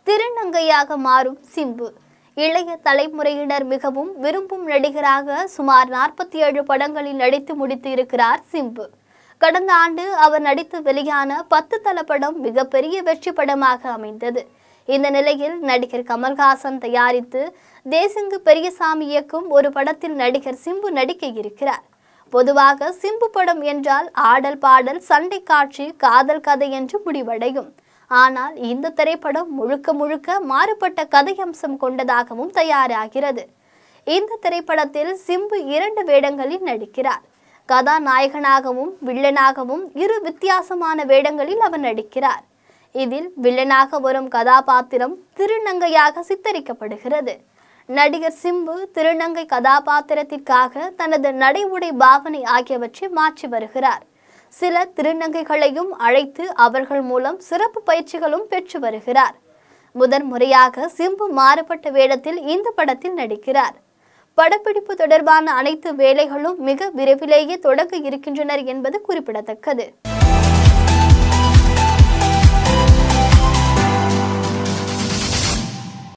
திருநங்கையாக மாறும் சிம்பு இளைய தலைமுறையினர் மிகவும் விரும்பும் நடிகராக சுமார் நாற்பத்தி ஏழு படங்களில் நடித்து முடித்து இருக்கிறார் சிம்பு கடந்த ஆண்டு அவர் நடித்து வெளியான பத்து தல படம் மிகப்பெரிய வெற்றி படமாக அமைந்தது இந்த நிலையில் நடிகர் கமல்ஹாசன் தயாரித்து தேசிங்கு பெரியசாமி இயக்கும் ஒரு படத்தில் நடிகர் சிம்பு நடிக்க இருக்கிறார் பொதுவாக சிம்பு படம் என்றால் ஆடல் பாடல் சண்டை காட்சி காதல் கதை என்று முடிவடையும் ஆனால் இந்த திரைப்படம் முழுக்க முழுக்க மாறுபட்ட கதையம்சம் கொண்டதாகவும் தயாராகிறது இந்த திரைப்படத்தில் சிம்பு இரண்டு வேடங்களில் நடிக்கிறார் கதாநாயகனாகவும் வில்லனாகவும் இரு வித்தியாசமான வேடங்களில் அவர் நடிக்கிறார் இதில் வில்லனாக வரும் கதாபாத்திரம் திருநங்கையாக சித்தரிக்கப்படுகிறது நடிகர் சிம்பு திருநங்கை கதாபாத்திரத்திற்காக தனது நடை உடை பாவனை ஆகியவற்றை மாற்றி வருகிறார் சில திருநங்கைகளையும் அழைத்து அவர்கள் மூலம் சிறப்பு பயிற்சிகளும் பெற்று வருகிறார் முதன் முறையாக சிம்பு மாறுபட்ட வேடத்தில் இந்த படத்தில் நடிக்கிறார் படப்பிடிப்பு தொடர்பான அனைத்து வேலைகளும் மிக விரைவிலேயே தொடங்க இருக்கின்றனர் என்பது குறிப்பிடத்தக்கது